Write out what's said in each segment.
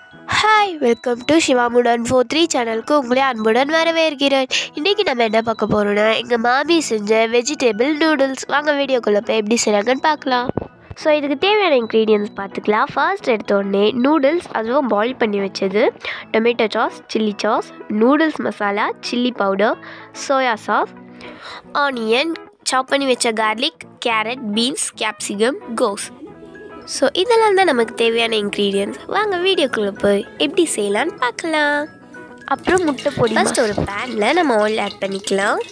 hi welcome to சிவாமுடன் four three சேனலுக்கு உங்களை அன்புடன் வரவேற்கிறேன் இன்றைக்கி நம்ம என்ன பார்க்க போகிறோன்னா எங்கள் மாமி செஞ்ச வெஜிடபிள் நூடுல்ஸ் வாங்க வீடியோக்குள்ளே போய் எப்படி செய்கிறாங்கன்னு பார்க்கலாம் ஸோ இதுக்கு தேவையான இன்க்ரீடியன்ஸ் பார்த்துக்கலாம் ஃபர்ஸ்ட் எடுத்த உடனே நூடுல்ஸ் அதுவும் பாயில் பண்ணி வச்சது tomato sauce chilli sauce noodles masala chilli powder soya sauce onion chop பண்ணி வச்ச கார்லிக் கேரட் பீன்ஸ் கேப்சிகம் கோஸ் ஸோ இதெல்லாம் தான் நமக்கு தேவையான இன்க்ரீடியன்ஸ் வாங்க வீடியோக்குள்ளே போய் எப்படி செய்யலான்னு பார்க்கலாம் அப்புறம் முட்டை பொடி ஃபஸ்ட் ஒரு பேனில் நம்ம ஆயில் ஆட் பண்ணிக்கலாம்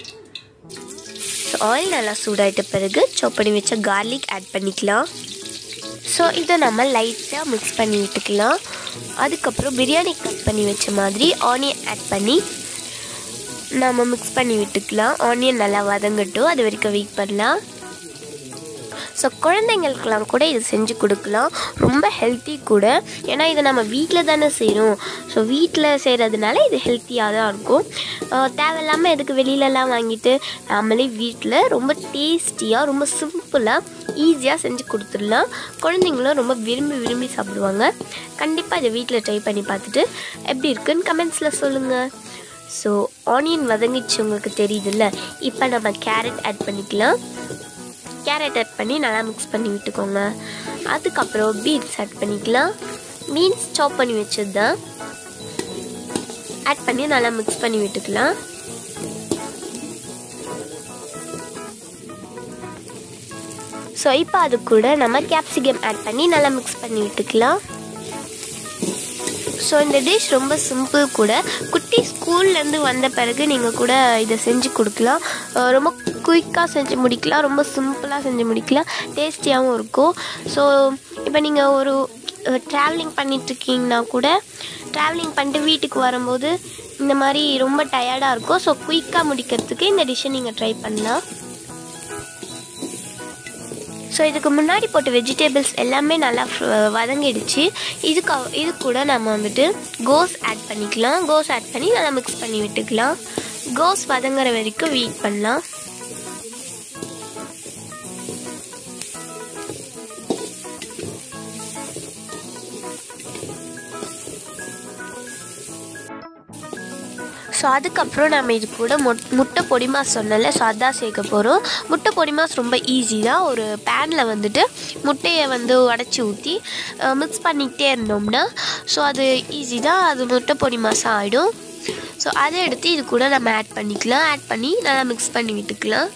ஸோ ஆயில் நல்லா சூடாயிட்ட பிறகு சாப் பண்ணி வச்ச கார்லிக் ஆட் பண்ணிக்கலாம் ஸோ இதை நம்ம லைட்டாக மிக்ஸ் பண்ணி விட்டுக்கலாம் அதுக்கப்புறம் பிரியாணி கட் பண்ணி வச்ச மாதிரி ஆனியன் ஆட் பண்ணி நம்ம மிக்ஸ் பண்ணி விட்டுக்கலாம் ஆனியன் நல்லா வதங்கட்டும் அது வரைக்கும் வெயிட் பண்ணலாம் ஸோ குழந்தைங்களுக்கெல்லாம் கூட இது செஞ்சு கொடுக்கலாம் ரொம்ப ஹெல்த்தி கூட ஏன்னா இதை நம்ம வீட்டில் தானே செய்கிறோம் ஸோ வீட்டில் செய்கிறதுனால இது ஹெல்த்தியாக தான் இருக்கும் அஹ் தேவையில்லாமல் எதுக்கு வெளியிலலாம் வாங்கிட்டு நம்மளே வீட்டில் ரொம்ப டேஸ்டியாக ரொம்ப சிம்பிளாக ஈஸியாக செஞ்சு கொடுத்துடலாம் குழந்தைங்களும் ரொம்ப விரும்பி விரும்பி சாப்பிடுவாங்க கண்டிப்பாக இதை வீட்டில் ட்ரை பண்ணி பார்த்துட்டு எப்படி இருக்குன்னு கமெண்ட்ஸில் சொல்லுங்கள் ஸோ ஆனியன் வதங்கிச்சு உங்களுக்கு தெரியுதுல்ல இப்போ நம்ம கேரட் ஆட் பண்ணிக்கலாம் கேரட் ஆட் பண்ணி நல்லா மிக்ஸ் பண்ணி விட்டுக்கோங்க அதுக்கப்புறம் பீன்ஸ் ஆட் பண்ணிக்கலாம் பீன்ஸ் சாப் பண்ணி வச்சது தான் ஆட் பண்ணி நல்லா மிக்ஸ் பண்ணி விட்டுக்கலாம் ஸோ இப்போ அது கூட நம்ம கேப்சிகம் ஆட் பண்ணி நல்லா மிக்ஸ் பண்ணி விட்டுக்கலாம் ஸோ இந்த டிஷ் ரொம்ப சிம்பிள் கூட குட்டி ஸ்கூல்லேருந்து வந்த பிறகு நீங்கள் கூட இதை செஞ்சு கொடுக்கலாம் அஹ் ரொம்ப குயிக்காக செஞ்சு முடிக்கலாம் ரொம்ப சிம்பிளாக செஞ்சு முடிக்கலாம் டேஸ்டியாகவும் இருக்கும் ஸோ இப்போ நீங்கள் ஒரு ட்ராவலிங் பண்ணிகிட்ருக்கீங்கன்னா கூட ட்ராவலிங் பண்ணிட்டு வீட்டுக்கு வரும்போது இந்த மாதிரி ரொம்ப டயர்டாக இருக்கும் ஸோ குயிக்காக முடிக்கிறதுக்கு இந்த டிஷ்ஷை நீங்கள் ட்ரை பண்ணலாம் ஸோ இதுக்கு முன்னாடி போட்ட வெஜிடபிள்ஸ் எல்லாமே நல்லா ஃப்- வதங்கிடுச்சு இதுக்கு அவ- இது கூட நம்ம வந்துட்டு கோஸ் ஆட் பண்ணிக்கலாம் கோஸ் ஆட் பண்ணி நல்லா மிக்ஸ் பண்ணி விட்டுக்கலாம் கோஸ் வதங்குற வரைக்கும் வெயிட் பண்ணலாம் ஸோ அதுக்கப்புறம் நம்ம இது கூட முட் முட்டை பொடி மாஸ் சொன்னல ஸோ அதான் சேர்க்க போகிறோம் முட்டை பொடி மாஸ் ரொம்ப ஈஸி தான் ஒரு பேனில் வந்துட்டு முட்டையை வந்து உடச்சி ஊற்றி மிக்ஸ் பண்ணிக்கிட்டே இருந்தோம்னா ஸோ அது ஈஸி தான் அது முட்டை பொடி மாசம் ஆகிடும் ஸோ அதை எடுத்து இது கூட நம்ம ஆட் பண்ணிக்கலாம் ஆட் பண்ணி நல்லா மிக்ஸ் பண்ணி விட்டுக்கலாம்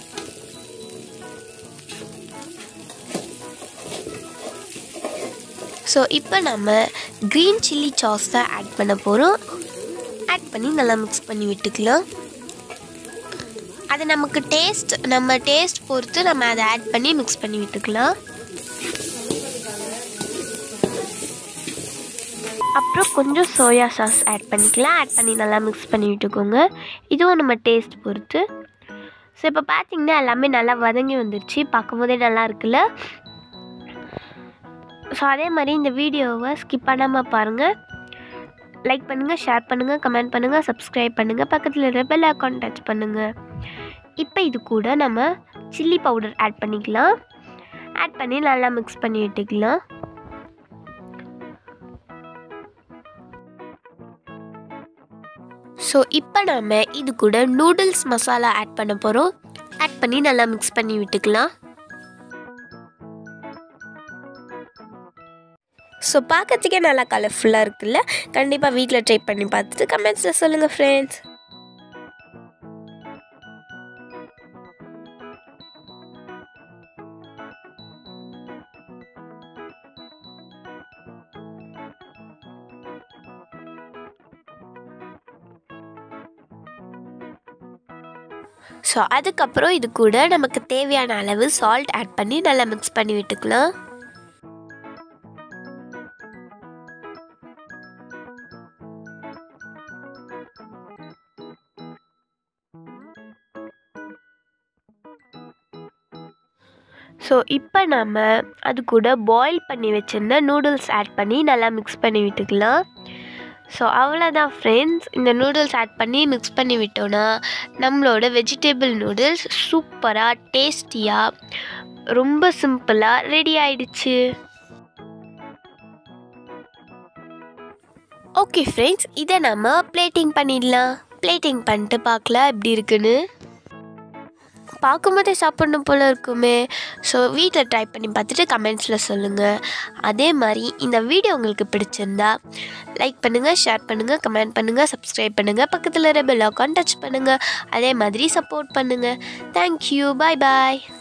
ஸோ இப்போ நம்ம க்ரீன் சில்லி சாஸ் தான் ஆட் பண்ண போகிறோம் ஆட் பண்ணி நல்லா மிக்ஸ் பண்ணி விட்டுக்கலாம் அது நமக்கு டேஸ்ட் நம்ம டேஸ்ட் பொறுத்து நம்ம அதை ஆட் பண்ணி மிக்ஸ் பண்ணி விட்டுக்கலாம் அப்புறம் கொஞ்சம் சோயா சாஸ் ஆட் பண்ணிக்கலாம் ஆட் பண்ணி நல்லா மிக்ஸ் பண்ணி விட்டுக்கோங்க இதுவும் நம்ம டேஸ்ட் பொறுத்து ஸோ இப்போ பார்த்தீங்கன்னா எல்லாமே நல்லா வதங்கி வந்துருச்சு பார்க்கும்போதே நல்லா இருக்குல்ல ஸோ அதே மாதிரி இந்த வீடியோவை ஸ்கிப் பண்ணாமல் பாருங்கள் லைக் பண்ணுங்கள் ஷேர் பண்ணுங்கள் கமெண்ட் பண்ணுங்கள் சப்ஸ்கிரைப் பண்ணுங்கள் பக்கத்தில் இருக்கிற பெல் அக்கௌண்ட் டச் பண்ணுங்கள் இப்போ இது கூட நம்ம சில்லி பவுடர் ஆட் பண்ணிக்கலாம் ஆட் பண்ணி நல்லா மிக்ஸ் பண்ணி விட்டுக்கலாம் ஸோ இப்போ நம்ம இது கூட நூடுல்ஸ் மசாலா ஆட் பண்ண போகிறோம் ஆட் பண்ணி நல்லா மிக்ஸ் பண்ணி விட்டுக்கலாம் ஸோ பார்க்கறதுக்கே நல்லா கலர்ஃபுல்லாக இருக்குல்ல கண்டிப்பாக வீட்டில் ட்ரை பண்ணி பார்த்துட்டு கமெண்ட்ஸில் சொல்லுங்கள் ஃப்ரெண்ட்ஸ் ஸோ அதுக்கப்புறம் இது கூட நமக்கு தேவையான அளவு சால்ட் ஆட் பண்ணி நல்லா மிக்ஸ் பண்ணி விட்டுக்கலாம் ஸோ இப்போ நம்ம அது கூட பாயில் பண்ணி வச்சுருந்த நூடுல்ஸ் ஆட் பண்ணி நல்லா மிக்ஸ் பண்ணி விட்டுக்கலாம் ஸோ அவ்வளோதான் ஃப்ரெண்ட்ஸ் இந்த நூடுல்ஸ் ஆட் பண்ணி மிக்ஸ் பண்ணி விட்டோன்னா நம்மளோட வெஜிடபிள் நூடுல்ஸ் சூப்பராக டேஸ்டியாக ரொம்ப சிம்பிளாக ரெடி ஆயிடுச்சு ஓகே ஃப்ரெண்ட்ஸ் இதை நம்ம பிளேட்டிங் பண்ணிடலாம் பிளேட்டிங் பண்ணிட்டு பார்க்கலாம் எப்படி இருக்குன்னு பார்க்கும்போதே சாப்பிடணும் போல் இருக்குமே ஸோ வீட்டில் ட்ரை பண்ணி பார்த்துட்டு கமெண்ட்ஸில் சொல்லுங்கள் அதே மாதிரி இந்த வீடியோ உங்களுக்கு பிடிச்சிருந்தா லைக் பண்ணுங்கள் ஷேர் பண்ணுங்கள் கமெண்ட் பண்ணுங்கள் சப்ஸ்கிரைப் பண்ணுங்கள் பக்கத்தில் இருக்க பெல் ஐக்கான் டச் பண்ணுங்கள் அதே மாதிரி சப்போர்ட் பண்ணுங்கள் தேங்க்யூ பாய் பாய்